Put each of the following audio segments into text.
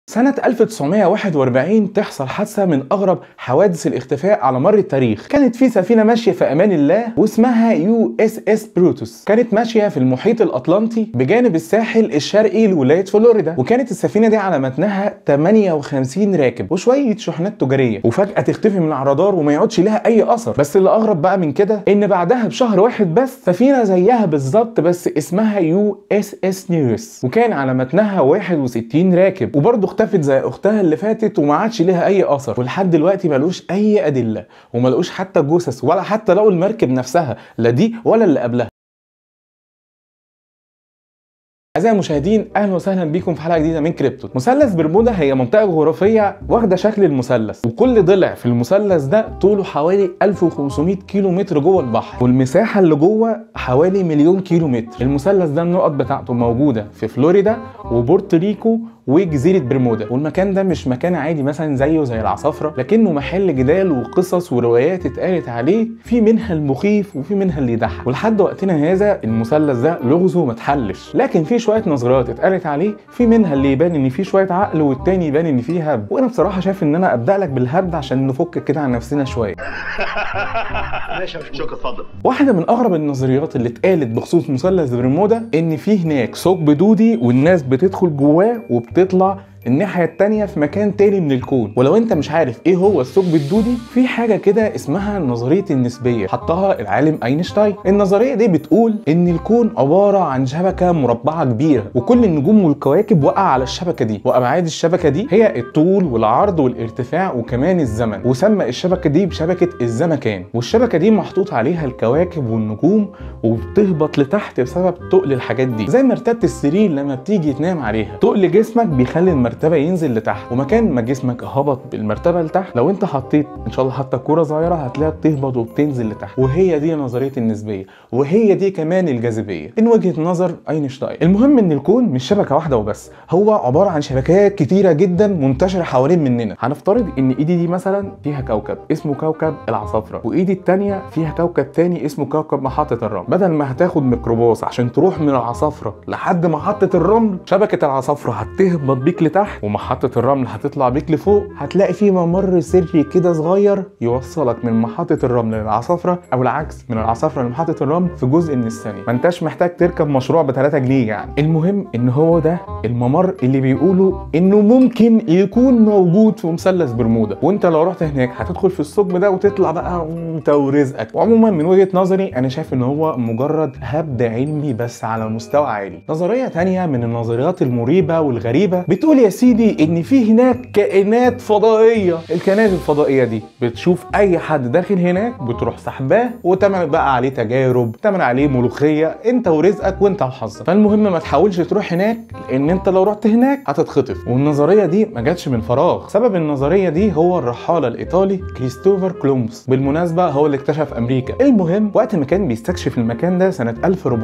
سنة 1941 تحصل حادثة من أغرب حوادث الاختفاء على مر التاريخ كانت في سفينة ماشية في أمان الله واسمها يو اس اس بروتوس كانت ماشية في المحيط الأطلنطي بجانب الساحل الشرقي لولاية فلوريدا وكانت السفينة دي على متنها 58 راكب وشوية شحنات تجارية وفجأة تختفي من على الرادار وما يقعدش لها أي أثر بس اللي أغرب بقى من كده إن بعدها بشهر واحد بس سفينة زيها بالظبط بس اسمها يو اس اس نيرس وكان على متنها 61 راكب وبرضه اختفت زي اختها اللي فاتت وما عادش ليها اي اثر ولحد دلوقتي ملوش اي ادله وما لقوش حتى جثث ولا حتى لقوا المركب نفسها لا دي ولا اللي قبلها أعزائي المشاهدين أهلا وسهلا بكم في حلقة جديدة من كريبتو مثلث برمودا هي منطقة جغرافية واخدة شكل المثلث وكل ضلع في المثلث ده طوله حوالي 1500 كيلو متر جوه البحر والمساحة اللي جوه حوالي مليون كيلو متر المثلث ده النقط بتاعته موجودة في فلوريدا وبورتوريكو وجزيرة برمودا والمكان ده مش مكان عادي مثلا زيه زي العصافرة لكنه محل جدال وقصص وروايات اتقالت عليه في منها المخيف وفي منها اللي يضحك ولحد وقتنا هذا المثلث ده لغزه ما اتحلش لكن في شوية نظريات اتقالت عليه في منها اللي يبان ان فيه شوية عقل والتاني يبان ان فيه هبد وانا بصراحة شايف ان انا ابدأ لك بالهبد عشان نفك كده عن نفسنا شوية ماشي يا باشمهندس. شكرا اتفضل واحدة من أغرب النظريات اللي اتقالت بخصوص مثلث برمودا إن في هناك ثقب دودي والناس بتدخل جواه وبتطلع الناحية التانية في مكان تاني من الكون ولو انت مش عارف ايه هو الثقب الدودي في حاجة كده اسمها نظرية النسبية حطها العالم اينشتاين النظرية دي بتقول ان الكون عبارة عن شبكة مربعة كبيرة وكل النجوم والكواكب واقعة على الشبكة دي وابعاد الشبكة دي هي الطول والعرض والارتفاع وكمان الزمن وسمى الشبكة دي بشبكة الزمكان والشبكة دي محطوط عليها الكواكب والنجوم وبتهبط لتحت بسبب تقل الحاجات دي زي مرتبة السرير لما بتيجي تنام عليها تقل جسمك بيخلي المرتبة ينزل لتحت ومكان ما جسمك هبط بالمرتبة لتحت لو انت حطيت ان شاء الله حتى كورة صغيرة هتلاقيها بتهبط وبتنزل لتحت وهي دي نظرية النسبية وهي دي كمان الجاذبية من وجهة نظر اينشتاين المهم ان الكون مش شبكة واحدة وبس هو عبارة عن شبكات كتيرة جدا منتشرة حوالين مننا هنفترض ان ايدي دي مثلا فيها كوكب اسمه كوكب العصافرة وايدي التانية فيها كوكب تاني اسمه كوكب محطة الرمل بدل ما هتاخد ميكروباص عشان تروح من العصافرة لحد محطة الرمل شبكة العصافرة هتهبط بيك لتحت ومحطة الرمل هتطلع بيك لفوق هتلاقي في ممر سري كده صغير يوصلك من محطة الرمل للعصافرة او العكس من العصافرة لمحطة الرمل في جزء من الثانية ما انتش محتاج تركب مشروع ب 3 جنيه يعني المهم ان هو ده الممر اللي بيقولوا انه ممكن يكون موجود في مثلث برمودا وانت لو رحت هناك هتدخل في الثقب ده وتطلع بقى انت ورزقك وعموما من وجهة نظري انا شايف ان هو مجرد هبد علمي بس على مستوى عالي نظرية تانية من النظريات المريبة والغريبة بتقول يا سيدي ان في هناك كائنات فضائية الكائنات الفضائية دي بتشوف اي حد داخل هناك بتروح سحباه وتعمل بقى عليه تجارب تعمل عليه ملوخية انت ورزقك وانت وحظك فالمهم ما تحاولش تروح هناك لان انت لو رحت هناك هتتخطف والنظرية دي ما جاتش من فراغ سبب النظرية دي هو الرحالة الايطالي كريستوفر كولومبس بالمناسبة هو اللي اكتشف امريكا المهم وقت ما كان بيستكشف المكان ده سنة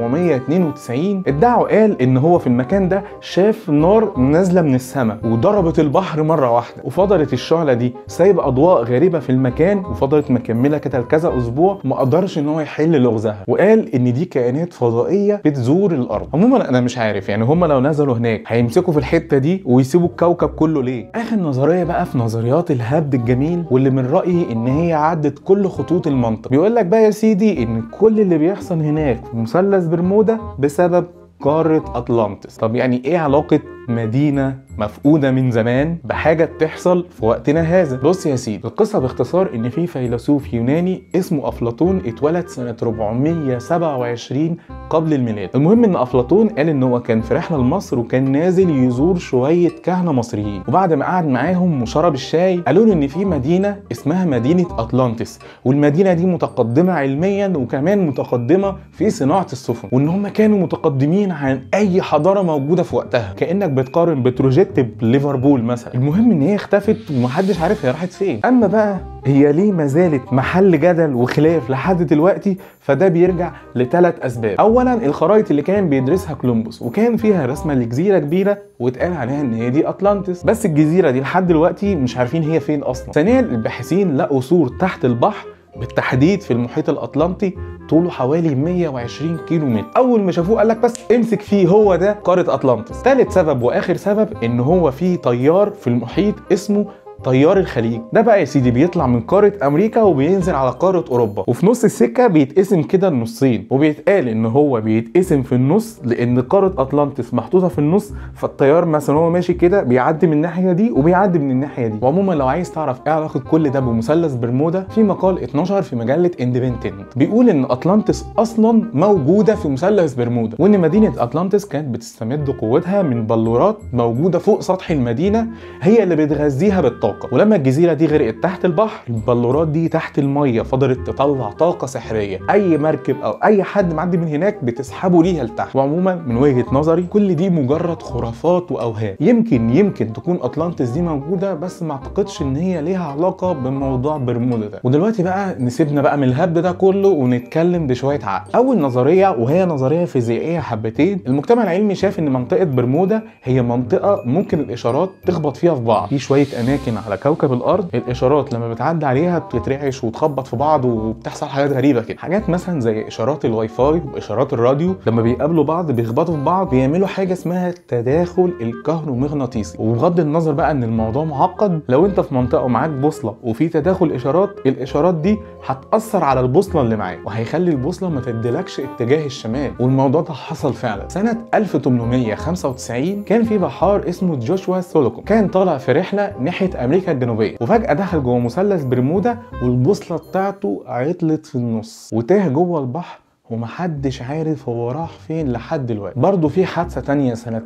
1492 ادعى وقال ان هو في المكان ده شاف نار نازلة من السماء وضربت البحر مرة واحدة وفضلت الشعلة دي سايبة اضواء غريبة في المكان وفضلت مكملة كده لكذا اسبوع ما قدرش ان هو يحل لغزها وقال ان دي كائنات فضائية بتزور الارض عموما انا مش عارف يعني هم لو نزلوا هناك هيمسكوا في الحتة دي ويسيبوا الكوكب كله ليه اخر نظرية بقى في نظريات الهبد الجميل واللي من رأيي ان هي عدت كل خطوط المنطق بيقول لك بقى يا سيدي ان كل اللي بيحصل هناك في مثلث برمودا بسبب قارة أطلانتس طب يعني إيه علاقة مدينة مفقودة من زمان بحاجة بتحصل في وقتنا هذا بص يا سيدي القصة باختصار إن في فيلسوف يوناني اسمه أفلاطون اتولد سنة 427 قبل الميلاد المهم إن أفلاطون قال إن هو كان في رحلة لمصر وكان نازل يزور شوية كهنة مصريين وبعد ما قعد معاهم وشرب الشاي قالوا له إن في مدينة اسمها مدينة أطلانتس والمدينة دي متقدمة علميا وكمان متقدمة في صناعة السفن وإن هم كانوا متقدمين عن أي حضارة موجودة في وقتها كأنك بتقارن بتروجيت بليفربول مثلا المهم ان هي اختفت ومحدش عارف هي راحت فين اما بقى هي ليه ما زالت محل جدل وخلاف لحد دلوقتي فده بيرجع لثلاث اسباب اولا الخرائط اللي كان بيدرسها كولومبوس وكان فيها رسمه لجزيره كبيره واتقال عليها ان هي دي اطلانتس بس الجزيره دي لحد دلوقتي مش عارفين هي فين اصلا ثانيا الباحثين لقوا سور تحت البحر بالتحديد في المحيط الاطلنطي طوله حوالي 120 كيلو متر اول ما شافوه قال لك بس امسك فيه هو ده قاره اطلانتس ثالث سبب واخر سبب ان هو في طيار في المحيط اسمه طيار الخليج ده بقى يا سيدي بيطلع من قاره امريكا وبينزل على قاره اوروبا وفي نص السكه بيتقسم كده النصين وبيتقال ان هو بيتقسم في النص لان قاره اطلانتس محطوطه في النص فالطيار مثلا هو ماشي كده بيعدي من الناحيه دي وبيعدي من الناحيه دي وعموما لو عايز تعرف ايه علاقه كل ده بمثلث برمودا في مقال اتنشر في مجله اندبندنت بيقول ان اطلانتس اصلا موجوده في مثلث برمودا وان مدينه اطلانتس كانت بتستمد قوتها من بلورات موجوده فوق سطح المدينه هي اللي بتغذيها بالطاقه الطاقه ولما الجزيره دي غرقت تحت البحر البلورات دي تحت الميه فضلت تطلع طاقه سحريه اي مركب او اي حد معدي من هناك بتسحبه ليها لتحت وعموما من وجهه نظري كل دي مجرد خرافات واوهام يمكن يمكن تكون اطلانتس دي موجوده بس ما اعتقدش ان هي ليها علاقه بموضوع برمودا ده ودلوقتي بقى نسيبنا بقى من الهبد ده كله ونتكلم بشويه عقل اول نظريه وهي نظريه فيزيائيه حبتين المجتمع العلمي شاف ان منطقه برمودا هي منطقه ممكن الاشارات تخبط فيها في بعض في شويه اماكن على كوكب الارض الاشارات لما بتعدي عليها بتترعش وتخبط في بعض وبتحصل حاجات غريبه كده حاجات مثلا زي اشارات الواي فاي واشارات الراديو لما بيقابلوا بعض بيخبطوا في بعض بيعملوا حاجه اسمها تداخل الكهرومغناطيسي وبغض النظر بقى ان الموضوع معقد لو انت في منطقه ومعاك بوصله وفي تداخل اشارات الاشارات دي هتاثر على البوصله اللي معاك وهيخلي البوصله ما تديلكش اتجاه الشمال والموضوع ده حصل فعلا سنه 1895 كان في بحار اسمه جوشوا سولوكو كان طالع في رحله ناحيه امريكا الجنوبيه وفجاه دخل جوه مثلث برمودا والبوصله بتاعته عطلت في النص وتاه جوه البحر ومحدش عارف هو راح فين لحد دلوقتي برضه في حادثه تانية سنه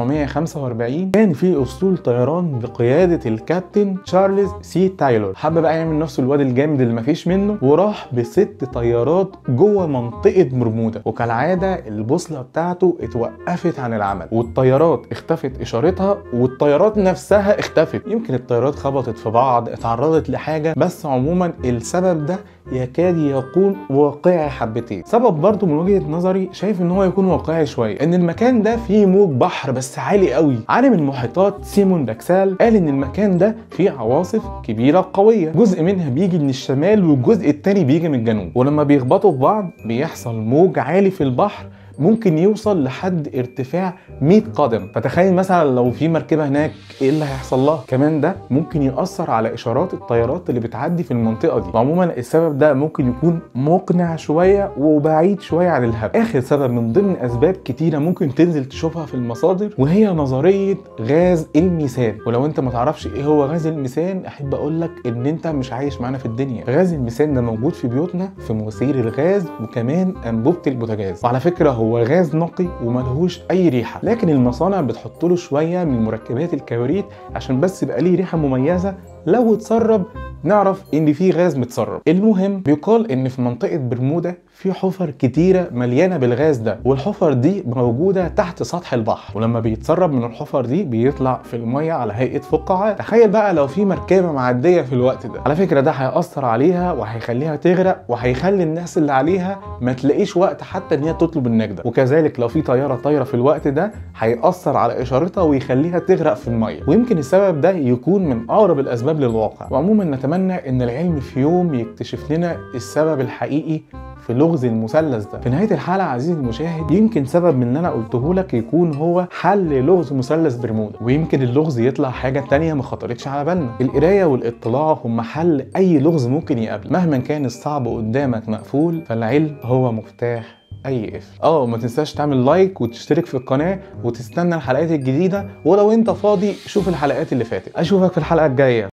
1945 كان في اسطول طيران بقياده الكابتن تشارلز سي تايلور حب بقى يعمل نفسه الواد الجامد اللي مفيش منه وراح بست طيارات جوه منطقه برمودا وكالعاده البوصله بتاعته اتوقفت عن العمل والطيارات اختفت اشارتها والطيارات نفسها اختفت يمكن الطيارات خبطت في بعض اتعرضت لحاجه بس عموما السبب ده يكاد يكون واقعي حبتين سبب برضه من وجهه نظري شايف ان هو يكون واقعي شويه ان المكان ده فيه موج بحر بس عالي قوي عالم المحيطات سيمون باكسال قال ان المكان ده فيه عواصف كبيره قويه جزء منها بيجي من الشمال والجزء التاني بيجي من الجنوب ولما بيخبطوا في بعض بيحصل موج عالي في البحر ممكن يوصل لحد ارتفاع 100 قدم فتخيل مثلا لو في مركبه هناك ايه اللي هيحصل لها كمان ده ممكن ياثر على اشارات الطيارات اللي بتعدي في المنطقه دي وعموما السبب ده ممكن يكون مقنع شويه وبعيد شويه عن الهبل اخر سبب من ضمن اسباب كتيره ممكن تنزل تشوفها في المصادر وهي نظريه غاز الميثان ولو انت ما تعرفش ايه هو غاز الميثان احب اقول لك ان انت مش عايش معانا في الدنيا غاز الميثان ده موجود في بيوتنا في مواسير الغاز وكمان انبوبه البوتاجاز وعلى فكره هو غاز نقي وملهوش اي ريحه لكن المصانع بتحط له شويه من مركبات الكبريت عشان بس يبقى ليه ريحه مميزه لو اتسرب نعرف ان في غاز متسرب المهم بيقال ان في منطقه برمودا في حفر كتيرة مليانة بالغاز ده والحفر دي موجودة تحت سطح البحر ولما بيتسرب من الحفر دي بيطلع في المية على هيئة فقاعات تخيل بقى لو في مركبة معدية في الوقت ده على فكرة ده هيأثر عليها وهيخليها تغرق وهيخلي الناس اللي عليها ما تلاقيش وقت حتى ان هي تطلب النجدة وكذلك لو في طيارة طايرة في الوقت ده هيأثر على إشارتها ويخليها تغرق في المية ويمكن السبب ده يكون من أقرب الأسباب للواقع وعموما نتمنى ان العلم في يوم يكتشف لنا السبب الحقيقي في لغز المثلث ده في نهايه الحلقه عزيزي المشاهد يمكن سبب من اللي انا قلته لك يكون هو حل لغز مثلث برمودا ويمكن اللغز يطلع حاجه تانية ما خطرتش على بالنا القرايه والاطلاع هم حل اي لغز ممكن يقابل مهما كان الصعب قدامك مقفول فالعلم هو مفتاح اي قفل اه وما تنساش تعمل لايك وتشترك في القناه وتستنى الحلقات الجديده ولو انت فاضي شوف الحلقات اللي فاتت اشوفك في الحلقه الجايه